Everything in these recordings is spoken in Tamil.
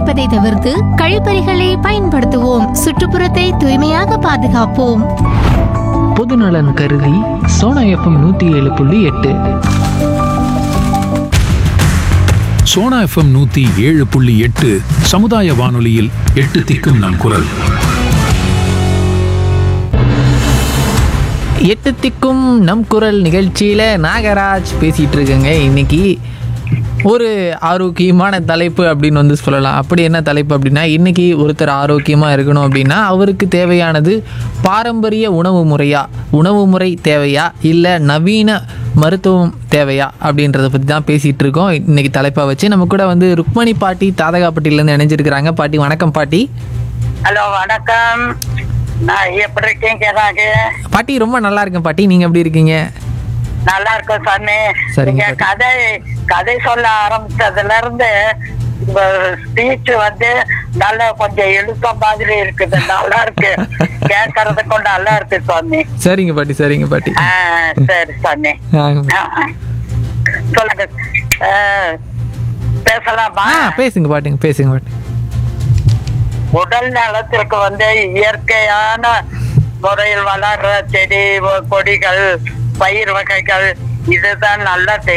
புகைப்பதை தவிர்த்து கழிப்பறைகளை பயன்படுத்துவோம் சுற்றுப்புறத்தை தூய்மையாக பாதுகாப்போம் பொதுநலன் கருதி சோனா எஃப்எம் நூற்றி ஏழு புள்ளி எட்டு சோனா எஃப்எம் நூத்தி ஏழு புள்ளி எட்டு சமுதாய வானொலியில் எட்டு திக்கும் நம் குரல் எட்டு திக்கும் நம் குரல் நிகழ்ச்சியில் நாகராஜ் பேசிகிட்டு இருக்கேங்க இன்னைக்கு ஒரு ஆரோக்கியமான தலைப்பு அப்படின்னு வந்து சொல்லலாம் அப்படி என்ன தலைப்பு அப்படின்னா இன்னைக்கு ஒருத்தர் ஆரோக்கியமாக இருக்கணும் அப்படின்னா அவருக்கு தேவையானது பாரம்பரிய உணவு முறையா உணவு முறை தேவையா இல்லை நவீன மருத்துவம் தேவையா அப்படின்றத பற்றி தான் பேசிகிட்டு இருக்கோம் இன்னைக்கு தலைப்பை வச்சு நம்ம கூட வந்து ருக்மணி பாட்டி தாதகாப்பட்டியிலேருந்து இணைஞ்சிருக்கிறாங்க பாட்டி வணக்கம் பாட்டி ஹலோ வணக்கம் நான் எப்படி இருக்கீங்க நாங்க பாட்டி ரொம்ப நல்லா இருக்கேன் பாட்டி நீங்கள் எப்படி இருக்கீங்க நல்லா இருக்கோம் சாமி சரிங்க, நீங்க பாட்டி. கதை கதை சொல்ல ஆரம்பிச்சதுல இருந்து உங்க ஸ்பீச் வந்து நல்ல கொஞ்சம் இழுத்த மாதிரி இருக்குது நல்லா இருக்கு கேட்கறதுக்கும் நல்லா இருக்கு சாமி சரிங்க பாட்டி சரிங்க பாட்டி ஆ, சரி சாமி ஆ, ஆ, சொல்லுங்க ஆ, பேசலாமா ஆ பேசுங்க பாட்டுங்க பேசுங்க பாட்டு உடல் நலத்திற்கு வந்து இயற்கையான முறையில் வளர்ற செடி வ- கொடிகள் பயிர் வகைகள் இதுதான் நல்லது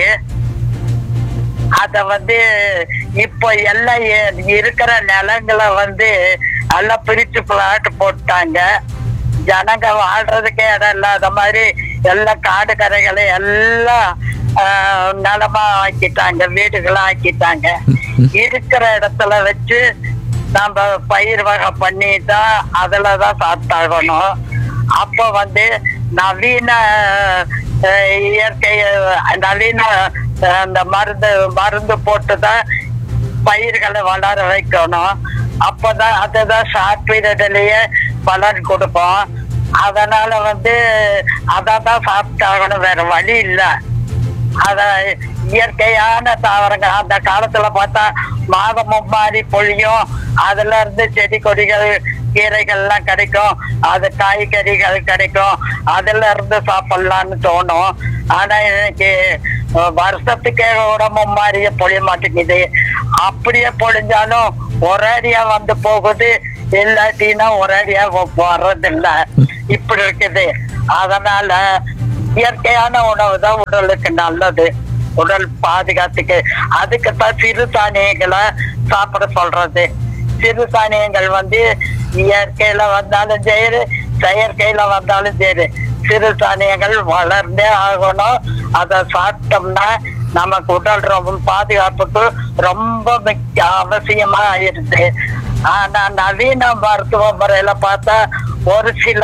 அத வந்து இப்போ எல்லாம் எ- இருக்கிற நிலங்களை வந்து எல்லாம் பிரிச்சு பிளாட் போட்டாங்க ஜனங்க வாழ்றதுக்கே இடம் இல்லாத மாதிரி எல்லாம் காடு கரைகளை எல்லாம் ஆஹ், நிலமா ஆக்கிட்டாங்க வீடுகளா ஆக்கிட்டாங்க இருக்கிற இடத்துல வச்சு நம்ம பயிர் வகை பண்ணி தான் அதுல தான் சாப்பிட்டாகணும் அப்போ வந்து நவீன அஹ், இயற்கை அஹ், நவீன அஹ், அந்த மருந்து மருந்து போட்டு தான் பயிர்களை வளர வைக்கணும் அப்பதான் அதுதான் ஷார்ட் பீரியட்லயே பலன் கொடுக்கும் அதனால வந்து அதை தான் சாப்பிட்டாகணும் வேற வழி இல்லை அத இயற்கையான தாவரங்கள் அந்த காலத்துல பார்த்தா மாதம் மும்மாரி பொழியும் அதுல இருந்து செடி கொடிகள் கீரைகள் எல்லாம் கிடைக்கும் அது காய்கறிகள் கிடைக்கும் அதுல இருந்து சாப்பிடலாம்னு தோணும் ஆனா இன்னைக்கு அஹ், வருஷத்துக்கே கூட மும்மாரியே பொழிய மாட்டேங்குது அப்படியே பொழிஞ்சாலும் ஒரேடியா வந்து போகுது இல்லாட்டினா ஒரேடியா வர்றதில்ல இப்படி இருக்குது அதனால இயற்கையான உணவு தான் உடலுக்கு நல்லது உடல் பாதுகாத்துக்கு அதுக்கு தான் சிறுதானியங்களை சாப்பிட சொல்றது சிறுதானியங்கள் வந்து இயற்கையில வந்தாலும் சரி செயற்கையில வந்தாலும் சரி சிறுதானியங்கள் வளர்ந்தே ஆகணும் அதை சாப்பிட்டோம்னா நமக்கு உடல் ரொம்ப பாதுகாப்புக்கு ரொம்ப முக்கிய அவசியமா ஆயிருது ஆனா நவீன மருத்துவ முறையில பார்த்தா ஒரு சில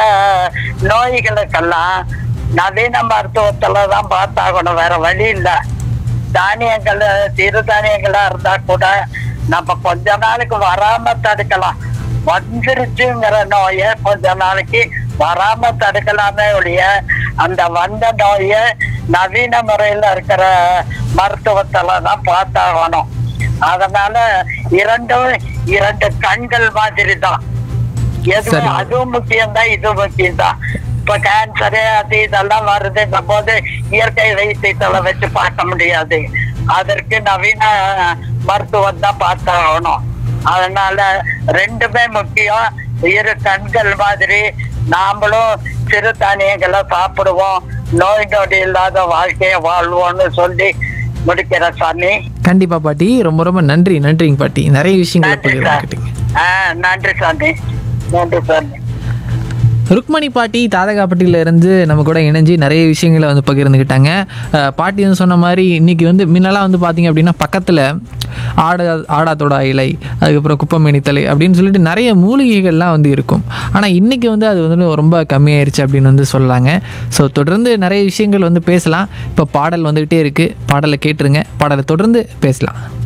நோய்களுக்கெல்லாம் நவீன மருத்துவத்துல தான் பார்த்தாகணும் வேற வழி இல்லை தானியங்கள் சிறுதானியங்களா இருந்தா கூட நம்ம கொஞ்ச நாளைக்கு வராம தடுக்கலாம் வந்துருச்சுங்கிற நோயை கொஞ்ச நாளைக்கு வராம தடுக்கலாமே ஒழிய அந்த வந்த நோயை நவீன முறையில இருக்கிற மருத்துவத்துல தான் பார்த்தாகணும் அதனால இரண்டும் இரண்டு கண்கள் மாதிரி தான் எதுவும் சரி. அதுவும் முக்கியம்தான் இதுவும் முக்கியம்தான் இப்ப கேன்சரு அது இதெல்லாம் வருதுன்ற போது இயற்கை வைத்தியத்துல வச்சு பார்க்க முடியாது அதற்கு நவீன மருத்துவம் தான் பார்த்தாகணும் அதனால ரெண்டுமே முக்கியம் இரு கண்கள் மாதிரி நாமளும் சிறுதானியங்களை சாப்பிடுவோம் நோய் நொடி இல்லாத வாழ்க்கையை வாழ்வோம்னு சொல்லி முடிக்கிற சாமி கண்டிப்பா பாட்டி ரொம்ப ரொம்ப நன்றி நன்றிங்க பாட்டி நிறைய விஷயங்களை நன்றி சார் பகிர்ந்துக்கிட்டீங்க ஆஹ் நன்றி சாமி நன்றி சாமி ருக்மணி பாட்டி தாதகாப்பட்டியில இருந்து நம்ம கூட இணைஞ்சு நிறைய விஷயங்களை வந்து பகிர்ந்துக்கிட்டாங்க அஹ் பாட்டி வந்து சொன்ன மாதிரி இன்னைக்கு வந்து முன்னெல்லாம் வந்து பார்த்தீங்க அப்படின்னா பக்கத்தில் ஆடா ஆடாத்தோட இலை அதுக்கப்புறம் குப்பமேனி தலை அப்படின்னு சொல்லிட்டு நிறைய மூலிகைகள்லாம் வந்து இருக்கும் ஆனால் இன்னைக்கு வந்து அது வந்து ரொம்ப கம்மியாயிருச்சு அப்படின்னு வந்து சொல்லலாங்க ஸோ தொடர்ந்து நிறைய விஷயங்கள் வந்து பேசலாம் இப்போ பாடல் வந்துக்கிட்டே இருக்குது பாடலை கேட்டுருங்க பாடலை தொடர்ந்து பேசலாம்